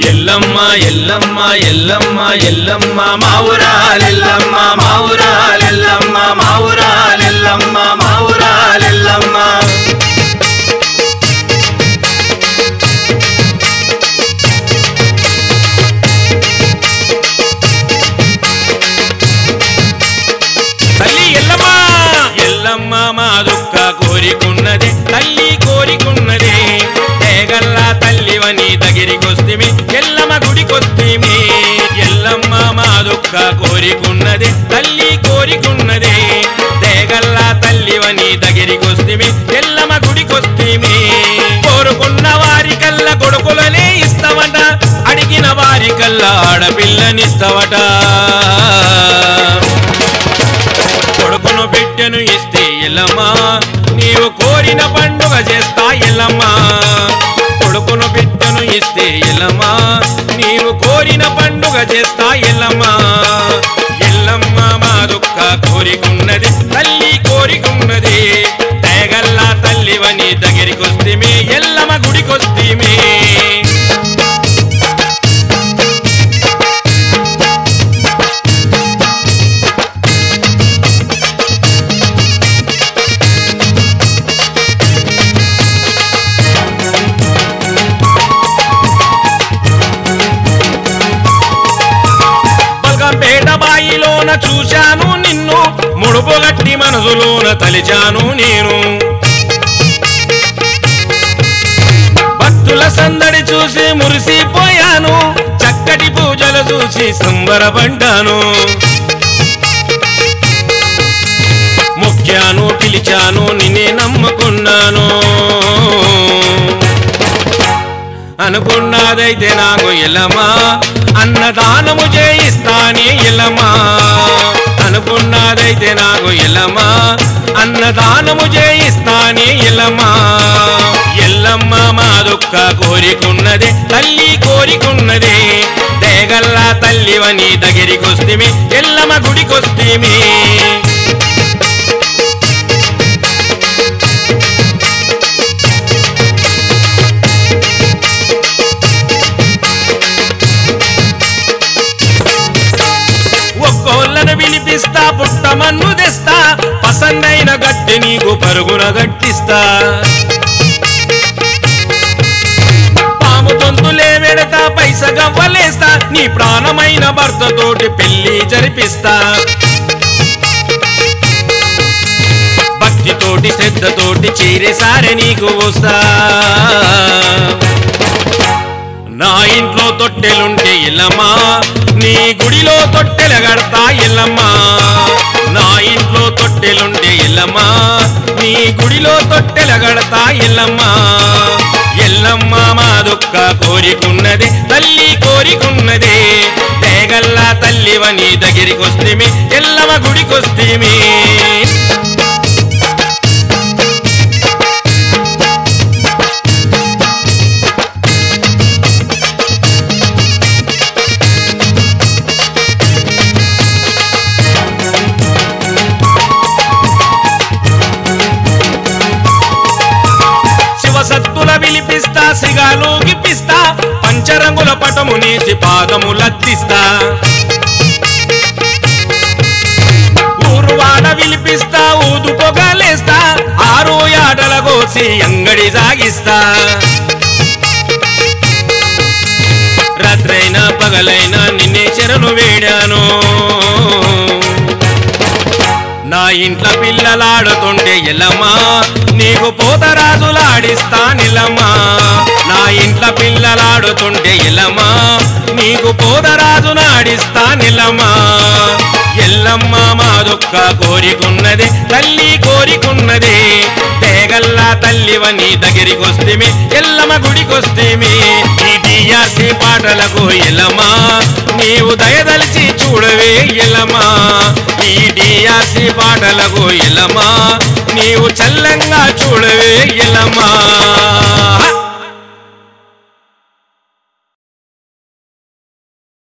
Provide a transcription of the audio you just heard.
ఎల్లమ్మ ఎల్లమ్మ ఎల్లమ్మ ఎల్లమ్మ మా ఊరాలెల్లమ్మ మా ఊరాలెల్లమ్మ మా ఊరాలెల్లమ్మ మా ఊరాలెల్లమ్మ తల్లి ఎల్లమ్మ ఎల్లమ్మ మా దుఃఖ కోరికున్నది తల్లి కోరికున్నది తేగల్లా తల్లివని దగ్గరికొస్తిమి ఎల్లమ్మ గుడికొస్తిమి ఎల్లమ్మ మా దుఃఖ కోరికున్నది తల్లి కోరికున్నది తేగల్లా తల్లివని దగ్గరికొస్తిమి ఎల్లమ్మ గుడికొస్తిమి కోరుకున్న వారికల్లా కొడుకులనే ఇస్తామట అడిగిన వారికల్లా ఆడపిల్లనిస్తావట కొడుకును బిడ్డను ఇస్తే ఎల్లమ్మా నీవు కోరిన పండుగ చేస్తా ఎల్లమ్మా కొడుకును బిడ్డను ఇస్తే ఎల్లమ్మా నీవు కోరిన పండుగ చేస్తా ఎల్లమ్మా ఎల్లమ్మ మా దుఃఖ కోరికున్నది తల్లి కోరికున్నది తేగల్లా తల్లివని దగ్గరికొస్తేమి ఎల్లమ్మ గుడికొస్తేమి బల్గంపేట బాయిలోన చూశాను నిన్ను ముడుపుగట్టి మనసులోన తలిచాను నేను భక్తుల సందడి చూసి మురిసిపోయాను చక్కటి పూజలు చూసి సంబరపడ్డాను మొక్కాను పిలిచాను నిన్నే నమ్ముకున్నాను అనుకున్నదైతే నాకు ఎల్లమా అన్నదానము చేయిస్తానే ఎల్లమా అనుకున్నదైతే నాకు ఎల్లమా అన్నదానము చేయిస్తానే ఎల్లమా ఎల్లమ్మ మా దుఃఖ కోరికున్నది తల్లి కోరికున్నది దేగల్లా తల్లివని దగ్గరికొస్తిమి ఎల్లమ్మ గుడికొస్తిమి ఒక్కోళ్ళను వినిపిస్తా పుట్టమన్ను తెస్తా పసందైన గట్టి నీకు పరుగున గట్టిస్తా పాము తొంతులే వెడతా పైస గవ్వలేస్తా నీ ప్రాణమైన భర్తతోటి పెళ్లి జరిపిస్తా భక్తితోటి శ్రద్ధతోటి చేరేసారే నీకు వస్తా నా ఇంట్లో తొట్టెలుంటే ఎల్లమ్మా నీ గుడిలో తొట్టెల గడతా ఎల్లమ్మా నా ఇంట్లో తొట్టెలుంటే ఎల్లమ్మా నీ గుడిలో తొట్టెల గడతా ఎల్లమ్మా ఎల్లమ్మ మా దుఃఖ కోరికున్నది తల్లి కోరికున్నది తేగల్లా తల్లివని దగ్గరికొస్తేమి ఎల్లమ్మ గుడికొస్తేమి శివసత్తుల విలిపిస్తా సిగాలు గిప్పిస్తా పంచరంగుల పటము నేసి పాదములత్తిస్తా ఊరువాడ విలిపిస్తా ఊదు పొగలేస్తా ఆరు యాడల కోసి అంగడి సాగిస్తా రాత్రైనా పగలైనా నిన్నే చెరను వేడాను నా ఇంట్లో పిల్లలాడుతుంటే ఎల్లమ్మా నీకు పోతరాజులాడిస్తా నిలమ్మా నా ఇంట్లో పిల్లలాడుతుంటే ఎల్లమ్మా నీకు పోతరాజునాడిస్తా నిలమ్మా ఎల్లమ్మ మా దుఃఖ కోరికున్నది తల్లి కోరికున్నది తేగల్లా తల్లివని దగ్గరికొస్తేమి ఎల్లమ్మ గుడికొస్తేమి ఈ డిఆర్సి పాటలకు ఎల్లమ్మా నీవు దయదలిచి చూడవే ఎల్లమ్మా ఈ డిఆర్సి పాటలకు ఎల్లమ్మా నీవు చల్లంగా చూడవే ఎల్లమ్మా